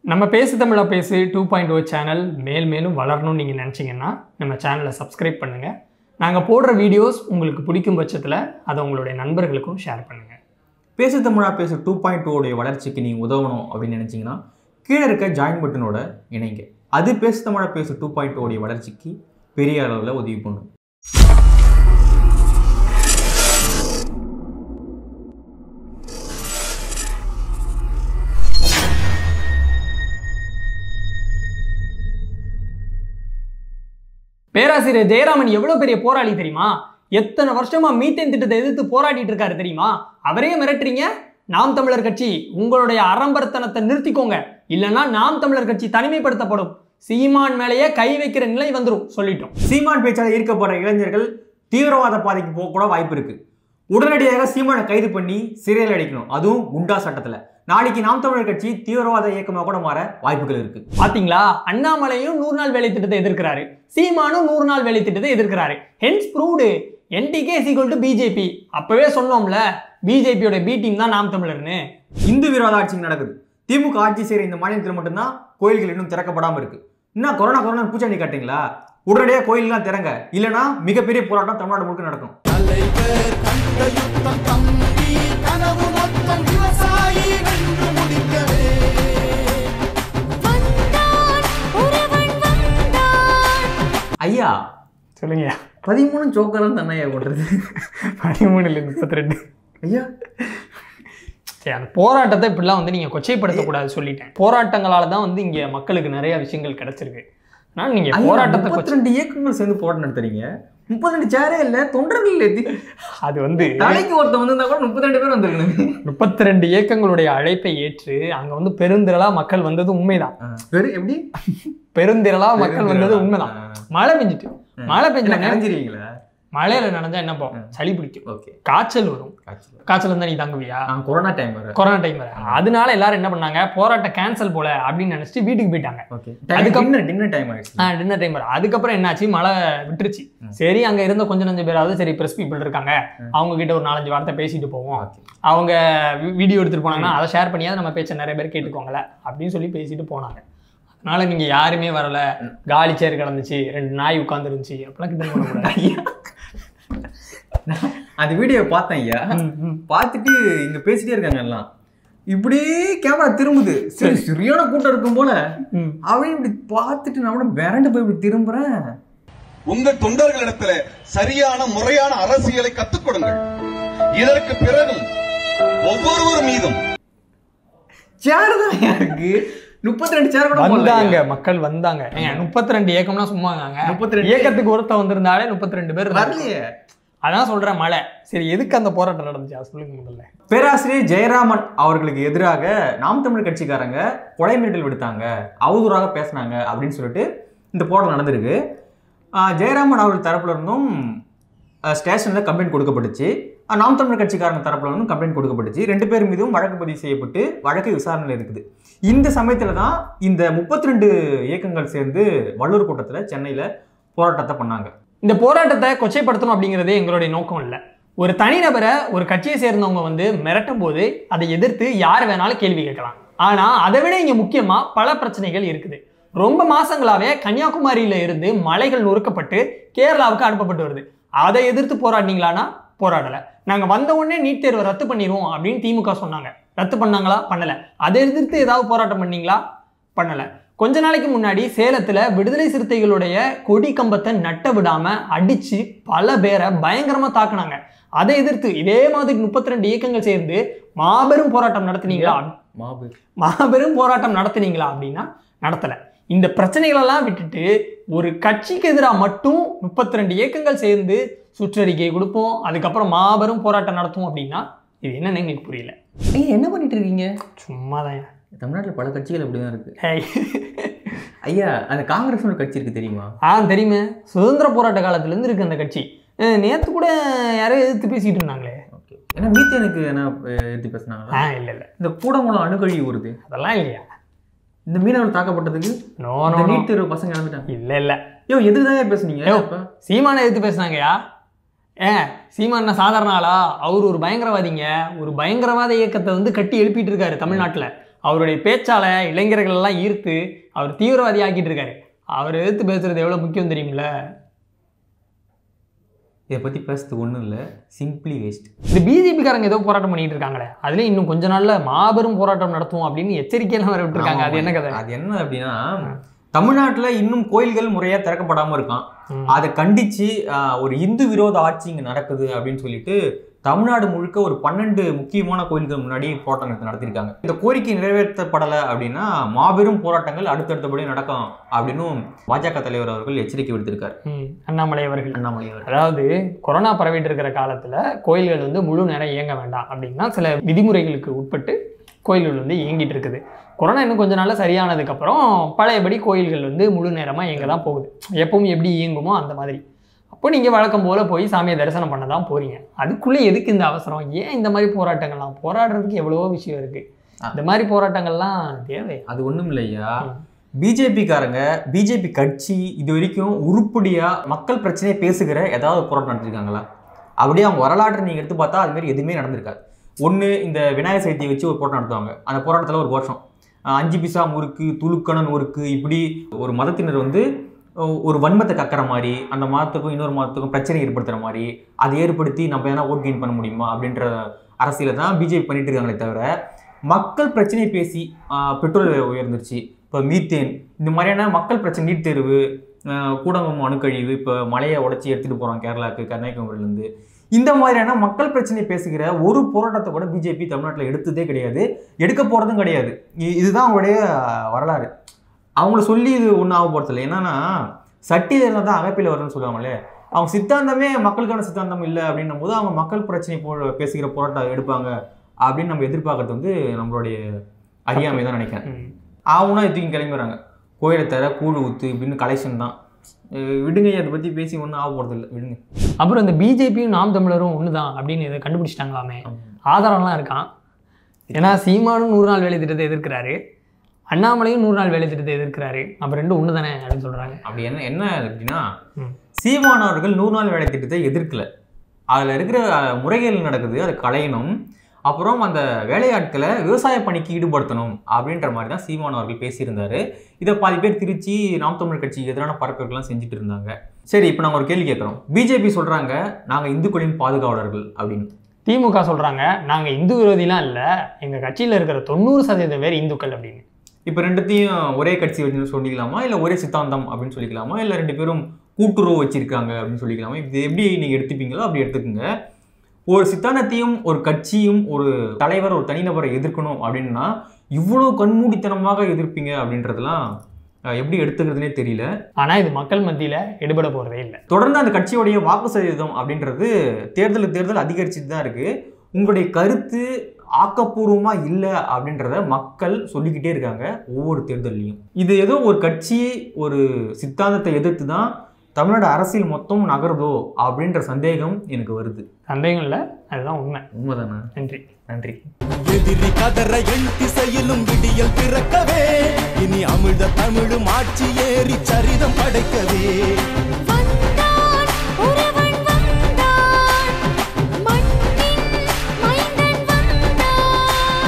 நம்ம பேசு தமிழா பேசு டூ பாயிண்ட் ஓ சேனல் மேல் மேலும் வளரணும்னு நீங்கள் நினச்சிங்கன்னா நம்ம சேனலை சப்ஸ்கிரைப் பண்ணுங்கள் நாங்கள் போடுற வீடியோஸ் உங்களுக்கு பிடிக்கும் பட்சத்தில் அதை உங்களுடைய நண்பர்களுக்கும் ஷேர் பண்ணுங்கள் பேசு தமிழா பேசு டூ பாயிண்ட் டூடைய வளர்ச்சிக்கு நீங்கள் உதவணும் அப்படின்னு நினச்சிங்கன்னா கீழே இருக்க ஜாயின் பட்டனோட இணைங்க அது பேசு தமிழா பேசு டூ பாயிண்ட் டூடைய வளர்ச்சிக்கு பெரிய அளவில் உதவி பண்ணும் பேராசிரியர் ஜெயராமன் எவ்வளோ பெரிய போராளி தெரியுமா எத்தனை வருஷமா மீத்தேன் திட்டத்தை எதிர்த்து போராடிட்டு இருக்காரு தெரியுமா அவரே மிரட்டுறீங்க நாம் தமிழர் கட்சி உங்களுடைய அரம்பர்த்தனத்தை நிறுத்திக்கோங்க இல்லைன்னா நாம் தமிழர் கட்சி தனிமைப்படுத்தப்படும் சீமான் மேலேயே கை வைக்கிற நிலை வந்துடும் சொல்லிட்டோம் சீமான் பேச்சால் ஈர்க்கப்படுற இளைஞர்கள் தீவிரவாத பாதைக்கு போக கூட வாய்ப்பு இருக்கு உடனடியாக சீமானை கைது பண்ணி சிறையில் அடைக்கணும் அதுவும் குண்டா சட்டத்தில் நாளைக்கு நாம் தமிழர் கட்சி தீவிரவாத இயக்கமாக கூட மாற வாய்ப்புகள் இருக்கு பாத்தீங்களா அண்ணாமலையும் நூறு நாள் வேலை திட்டத்தை எதிர்க்கிறாரு சீமானும் நூறு நாள் வேலை திட்டத்தை எதிர்க்கிறாரு hence proved NTK sequel to BJP அப்பவே சொன்னோம்ல பிஜேபியோட பி டீம் தான் நாம் தமிழர்னு இந்து விரோத ஆட்சி நடக்குது திமுக ஆட்சி செய்கிற இந்த மாநிலத்தில் மட்டும்தான் கோயில்கள் இன்னும் திறக்கப்படாமல் இருக்கு இன்னும் கொரோனா கொரோனா பூச்சாண்டி காட்டுறீங்களா உடனடியாக கோயிலெலாம் திறங்க இல்லைன்னா மிகப்பெரிய போராட்டம் தமிழ்நாடு முழுக்க நடக்கும் தலைவர் கண்ட யுத்தம் தம்பி கனவு மொத்தம் விவசாயி வென்று முடிக்கவே வந்தான் ஒருவன் வந்தான் ஐயா சொல்லுங்க பதிமூணு சோக்கெல்லாம் தானே பண்ணுறது பதிமூணுல முப்பத்தி ரெண்டு ஐயா சரி அந்த போராட்டத்தை இப்படிலாம் வந்து நீங்கள் கொச்சைப்படுத்தக்கூடாது சொல்லிட்டேன் போராட்டங்களால தான் வந்து இங்கே மக்களுக்கு நிறைய விஷயங்கள் கிடைச்சிருக்கு ஆனால் நீங்கள் போராட்டத்தை முப்பத்தி கொச்சை ரெண்டு இயக்கங்கள் சேர்ந்து போராட்டம் நடத்துறீங்க முப்பத்தி ரெண்டு சேரே இல்லை தொண்டர்கள் இல்லை இது. அது வந்து தலைக்கு ஒருத்தன் வந்திருந்தா கூட முப்பத்தி ரெண்டு பேர் வந்திருக்கணும் முப்பத்தி ரெண்டு இயக்கங்களுடைய அழைப்பை ஏற்று அங்கே வந்து பெருந்திரளா மக்கள் வந்தது உண்மைதான் வெறும் எப்படி பெருந்திரளா மக்கள் வந்தது உண்மைதான் மழை பெஞ்சிட்டு மழை பெஞ்ச உடனே நினைஞ்சிருவீங்களா மழையில நனைஞ்சா என்ன போகும் சளி பிடிக்கும் ஓகே காய்ச்சல் வரும் காய்ச்சல் வந்தா நீ தங்குவியா நான் கொரோனா டைம் வர கொரோனா டைம் வர அதனால எல்லாரும் என்ன பண்ணாங்க போராட்டம் கேன்சல் போல அப்படின்னு நினைச்சிட்டு வீட்டுக்கு போயிட்டாங்க ஓகே அதுக்கப்புறம் டின்னர் டின்னர் டைம் ஆயிடுச்சு டின்னர் டைம் வர அதுக்கப்புறம் என்னாச்சு மழை விட்டுருச்சு சரி அங்க இருந்த கொஞ்சம் நஞ்சம் பேராவது சரி பிரஸ் பீப்புள் இருக்காங்க அவங்க கிட்ட ஒரு நாலஞ்சு வார்த்தை பேசிட்டு போவோம் ஓகே அவங்க வீடியோ எடுத்துட்டு போனாங்கன்னா அதை ஷேர் பண்ணியாவது நம்ம பேச்ச நிறைய பேர் கேட்டுக்கோங்களே அப்படின்னு சொல்லி பேசிட்டு போனாங்க அதனால நீங்க யாருமே வரல காலி சேர் கிடந்துச்சு ரெண்டு நாய் உட்கார்ந்து இருந்துச்சு அப்படிலாம் கிட்ட பண்ணக்கூடாது ஐயா நான் அந்த வீடியோ பார்த்தேன் ஐயா பார்த்துட்டு இங்க பேசிட்டே இருக்காங்க எல்லாம் இப்படியே கேமரா திரும்புது சரி சரியான கூட்டம் இருக்கும் போல ம். அவன் இப்படி பார்த்துட்டு நான் கூட மிரண்டு போய் இப்படி திரும்புறேன் உங்க தொண்டர்களிடத்துல சரியான முறையான அரசியலை கத்துக் கொடுங்கள் இதற்கு பிறகும் ஒவ்வொருவர் மீதும் சேர் தான் இருக்கு முப்பத்தி ரெண்டு சேர் கூட வந்தாங்க மக்கள் வந்தாங்க ஏங்க முப்பத்தி ரெண்டு ஏக்கம்னா சும்மாங்க 32 ஏக்கத்துக்கு ஒருத்தன் வந்திருந்தாலே முப்பத்தி ரெண்டு பேர் இருந்தாங்க. வரலையே அதான் சொல்றேன் மழை சரி எதுக்கு அந்த போராட்டம் நடந்துச்சு அதை சொல்லுங்க முதல்ல பேராசிரியர் ஜெயராமன் அவர்களுக்கு எதிராக நாம் தமிழ் கட்சிக்காரங்க கொலை மிரட்டல் விடுத்தாங்க அவதூறாக பேசினாங்க அப்படின்னு சொல்லிட்டு இந்த போராட்டம் நடந்திருக்கு ஆஹ் ஜெயராமன் அவர்கள் தரப்புல இருந்தும் ஸ்டேஷனில் கம்ப்ளைண்ட் கொடுக்கப்பட்டுச்சு ஆஹ் நாம் தமிழ் கட்சிக்காரங்க தரப்புல இருந்தும் கம்ப்ளைண்ட் கொடுக்கப்பட்டுச்சு ரெண்டு பேர் மீதும் வழக்கு பதிவு செய்யப்பட்டு வழக்கு விசாரணையில் இருக்குது இந்த சமயத்தில் தான் இந்த முப்பத்தி ரெண்டு இயக்கங்கள் சேர்ந்து வள்ளூர் கூட்டத்தில் சென்னையில் போராட்டத்தை பண்ணாங்க இந்த போராட்டத்தை கொச்சைப்படுத்தணும் அப்படிங்கிறதே எங்களுடைய நோக்கம் இல்லை ஒரு தனிநபரை ஒரு கட்சியை சேர்ந்தவங்க வந்து மிரட்டும் போது அதை எதிர்த்து யார் வேணாலும் கேள்வி கேட்கலாம் ஆனா அதை விட இங்க முக்கியமா பல பிரச்சனைகள் இருக்குது ரொம்ப மாசங்களாவே கன்னியாகுமரியில இருந்து மலைகள் நொறுக்கப்பட்டு கேரளாவுக்கு அனுப்பப்பட்டு வருது அதை எதிர்த்து போராடினீங்களானா போராடல நாங்க வந்த உடனே நீட் தேர்வை ரத்து பண்ணிடுவோம் அப்படின்னு திமுக சொன்னாங்க ரத்து பண்ணாங்களா பண்ணல அதை எதிர்த்து ஏதாவது போராட்டம் பண்ணீங்களா பண்ணல கொஞ்ச நாளைக்கு முன்னாடி சேலத்துல விடுதலை சிறுத்தைகளுடைய கொடி கம்பத்தை நட்ட விடாம அடிச்சு பல பேரை பயங்கரமா தாக்குனாங்க அதை எதிர்த்து இதே மாதிரி முப்பத்தி ரெண்டு இயக்கங்கள் சேர்ந்து மாபெரும் போராட்டம் நடத்துனீங்களா மாபு மாபெரும் போராட்டம் நடத்துனீங்களா அப்படின்னா நடத்தல இந்த பிரச்சனைகளெல்லாம் விட்டுட்டு ஒரு கட்சிக்கு எதிராக மட்டும் முப்பத்தி ரெண்டு இயக்கங்கள் சேர்ந்து சுற்றறிக்கை கொடுப்போம் அதுக்கப்புறம் மாபெரும் போராட்டம் நடத்துவோம் அப்படின்னா இது என்னன்னு எங்களுக்கு புரியல ஏய் என்ன பண்ணிட்டு இருக்கீங்க சும்மாதான் தமிழ்நாட்டில் பல கட்சிகள் அப்படிதான் இருக்கு ஹேய். ஐயா அந்த காங்கிரஸ் ஒரு கட்சி இருக்கு தெரியுமா ஆ தெரியுமே சுதந்திர போராட்ட காலத்துலேருந்து இருக்கு அந்த கட்சி அஹ் நேத்து கூட யாரோ எதிர்த்து பேசிட்டு இருந்தாங்களே ஓகே ஏன்னா மீத்தேனுக்கு என்ன அஹ், எடுத்து பேசுனாங்களா ஆ இல்லை இல்லை இந்த கூடங்குளம் அணுக்கழி வருது அதெல்லாம் இல்லையா இந்த மீனவர் தாக்கப்பட்டதுக்கு நோ இந்த நோ நீட் தேர்வு பசங்க இறந்துட்டாங்க இல்லை இல்லை ஐயோ எதுக்கு தான் பேசுனீங்க ஐயோ. அப்ப? சீமானை எதிர்த்து பேசுனாங்கயா ஏன் சீமான் என்ன சாதாரண ஆளா அவர் ஒரு பயங்கரவாதிங்க ஒரு பயங்கரவாத இயக்கத்தை வந்து கட்டி எழுப்பிட்டு இருக்காரு தமிழ்நாட்டில் அவருடைய பேச்சால இளைஞர்கள் எல்லாம் ஈர்த்து அவர் தீவிரவாதி ஆக்கிட்டு இருக்காரு அவர் எதிர்த்து பேசுறது எவ்வளவு முக்கியம் தெரியுமில்ல இதை பற்றி பேசுறதுக்கு ஒன்றும் இல்லை சிம்பிளி வேஸ்ட் இந்த பிஜேபிக்காரங்க ஏதோ போராட்டம் பண்ணிட்டு இருக்காங்களே அதுல இன்னும் கொஞ்ச நாள்ல மாபெரும் போராட்டம் நடத்துவோம் அப்படின்னு எச்சரிக்கையெல்லாம் வர விட்டுருக்காங்க அது என்ன கதை அது என்ன அப்படின்னா தமிழ்நாட்டுல இன்னும் கோயில்கள் முறையா திறக்கப்படாம இருக்கான் ம். அதை கண்டிச்சு ஆஹ், ஒரு இந்து விரோத ஆட்சி இங்க நடக்குது அப்படின்னு சொல்லிட்டு தமிழ்நாடு முழுக்க ஒரு பன்னெண்டு முக்கியமான கோயில்கள் முன்னாடி போராட்டம் நடத்தி- நடத்தியிருக்காங்க இந்த கோரிக்கை நிறைவேற்றப்படலை அப்படின்னா மாபெரும் போராட்டங்கள் அடுத்தடுத்தபடி நடக்கும் அப்படின்னும் பாஜக தலைவர் அவர்கள் எச்சரிக்கை விடுத்திருக்காரு ம், அண்ணாமலை அவர்கள் அண்ணாமலை அவர்கள் அதாவது கொரோனா பரவிட்டு இருக்கிற காலத்துல கோயில்கள் வந்து முழு நேரம் இயங்க வேண்டாம் அப்படின்னா சில விதிமுறைகளுக்கு உட்பட்டு கோயில்கள் வந்து இயங்கிட்டு இருக்குது கொரோனா இன்னும் கொஞ்ச நாள்ல சரியானதுக்கப்புறம் பழையபடி கோயில்கள் வந்து முழு நேரமா இயங்க தான் போகுது எப்பவும் எப்படி இயங்குமோ அந்த மாதிரி அப்போ நீங்க வழக்கம் போல போய் சாமியை தரிசனம் பண்ண தான் போறீங்க அதுக்குள்ள எதுக்கு இந்த அவசரம் ஏன் இந்த மாதிரி போராட்டங்கள்லாம் போராடுறதுக்கு எவ்வளவோ விஷயம் இருக்கு இந்த மாதிரி போராட்டங்கள்லாம் தேவை அது ஒண்ணும் இல்லையா ம். பிஜேபிக்காரங்க பிஜேபி கட்சி இது வரைக்கும் உருப்படியா மக்கள் பிரச்சனையை பேசுகிற ஏதாவது போராட்டம் நடத்திருக்காங்களா அப்படியே அவங்க வரலாற்றை நீங்க எடுத்து பார்த்தா அது மாதிரி எதுவுமே நடந்திருக்காது ஒன்று இந்த விநாயகர் சதுர்த்தியை வச்சு ஒரு போராட்டம் நடத்துவாங்க அந்த போராட்டத்தில் ஒரு வருஷம் அஹ் அஞ்சு பிசா முறுக்கு துலுக்கணன் முறுக்கு இப்படி ஒரு மதத்தினர் வந்து அஹ் ஒரு வன்மத்தை கக்கிற மாதிரி அந்த மதத்துக்கும் இன்னொரு மதத்துக்கும் பிரச்சனை ஏற்படுத்துற மாதிரி அதை ஏற்படுத்தி நம்ம எதனா ஓட் கெயின் பண்ண முடியுமா அப்படின்ற அரசியலை தான் பிஜேபி பண்ணிட்டு இருக்காங்களே தவிர மக்கள் பிரச்சனையை பேசி ஆஹ் பெட்ரோல் விலை உயர்ந்துருச்சு இப்போ மீத்தேன் இந்த மாதிரியான மக்கள் பிரச்சனை நீட் தேர்வு ஆஹ் கூடங்குளம் அணுக்கழிவு இப்போ மலையை உடைச்சி எடுத்துகிட்டு போகிறோம் கேரளாவுக்கு கன்னியாகுமரியிலேருந்து இந்த மாதிரியான மக்கள் பிரச்சனையை பேசுகிற ஒரு போராட்டத்தை கூட பிஜேபி தமிழ்நாட்டில் எடுத்ததே கிடையாது எடுக்க போகிறதும் கிடையாது இ- இதுதான் அவங்களுடைய வரலாறு அவங்கள சொல்லி இது ஒன்றும் ஆக போகிறது இல்லை என்னன்னா சட்டியில் தான் அகப்பில் வரும்னு சொல்லுவாங்களே அவங்க சித்தாந்தமே மக்களுக்கான சித்தாந்தம் இல்லை அப்படின்னும் போது அவங்க மக்கள் பிரச்சனை போ பேசுகிற போராட்டம் எடுப்பாங்க அப்படின்னு நம்ம எதிர்பார்க்கறது வந்து நம்மளுடைய அறியாமை தான் நினைக்கிறேன் ம். ஆகுனா தூக்கி கிளம்பிடுறாங்க கோயிலை தர கூழ் ஊத்து இப்படின்னு கலெக்ஷன் தான் அஹ் விடுங்க அதை பற்றி பேசி ஒன்றும் ஆக போகிறது இல்லை விடுங்க அப்புறம் இந்த பிஜேபியும் நாம் தமிழரும் ஒண்ணுதான் அப்படின்னு இதை கண்டுபிடிச்சிட்டாங்களாமே ஆதாரம்லாம் இருக்கான் ஏன்னா சீமானும் நூறு நாள் வேலை திட்டத்தை எதிர்க்கிறாரு அண்ணாமலையும் நூறு நாள் வேலை திட்டத்தை எதிர்க்கிறாரு அப்ப ரெண்டும் ஒன்று தானே அப்படின்னு சொல்றாங்க அப்படி என்ன என்ன அப்படின்னா ம். சீமான் அவர்கள் நூறு நாள் வேலை திட்டத்தை எதிர்க்கல அதில் இருக்கிற அஹ், முறைகேடு நடக்குது அதை களையணும் அப்புறம் அந்த வேலையாட்களை விவசாய பணிக்கு ஈடுபடுத்தணும் அப்படின்ற மாதிரி தான் சீமான் அவர்கள் பேசியிருந்தாரு இதை பாதி பேர் திருச்சி நாம் தமிழ் கட்சிக்கு எதிரான பரப்புகள்லாம் செஞ்சுட்டு இருந்தாங்க சரி இப்போ நாங்கள் ஒரு கேள்வி கேட்குறோம் பிஜேபி சொல்கிறாங்க நாங்கள் இந்துக்களின் பாதுகாவலர்கள் அப்படின்னு திமுக சொல்றாங்க நாங்க இந்து விரோதிலாம் இல்ல எங்க கட்சியில இருக்கிற தொண்ணூறு சதவீதம் பேர் இந்துக்கள் அப்படின்னு இப்போ ரெண்டுத்தையும் ஒரே கட்சி வச்சு சொல்லிக்கலாமா இல்லை ஒரே சித்தாந்தம் அப்படின்னு சொல்லிக்கலாமா இல்லை ரெண்டு பேரும் கூட்டுறவு வச்சிருக்காங்க அப்படின்னு சொல்லிக்கலாமா இது எப்படி நீங்கள் எடுத்துப்பீங்களோ அப்படி எடுத்துக்கோங்க ஒரு சித்தாந்தத்தையும் ஒரு கட்சியும் ஒரு தலைவர் ஒரு தனிநபரை எதிர்க்கணும் அப்படின்னா இவ்வளோ கண்மூடித்தனமாக எதிர்ப்பீங்க அப்படின்றதெல்லாம் அஹ், எப்படி எடுத்துக்கிறதுனே தெரியல ஆனா இது மக்கள் மத்தியில எடுபட போறதே இல்லை தொடர்ந்து அந்த கட்சியோடைய வாக்கு சதவீதம் அப்படின்றது தேர்தலுக்கு தேர்தல் அதிகரிச்சுட்டு தான் இருக்கு உங்களுடைய கருத்து ஆக்கப்பூர்வமா இல்லை அப்படின்றத மக்கள் சொல்லிக்கிட்டே இருக்காங்க ஒவ்வொரு தேர்தல்லையும் இது ஏதோ ஒரு கட்சி ஒரு சித்தாந்தத்தை எதிர்த்து தான் தமிழ்நாடு அரசியல் மொத்தம் நகருதோ அப்படின்ற சந்தேகம் எனக்கு வருது சந்தேகம் இல்லை அதுதான் உண்மை உண்மைதானே நன்றி நன்றி எதிரி கதற எண் திசையிலும் விடியல் பிறக்கவே இனி அமிழ்த தமிழும் ஆட்சி ஏறி சரிதம் படைக்கவே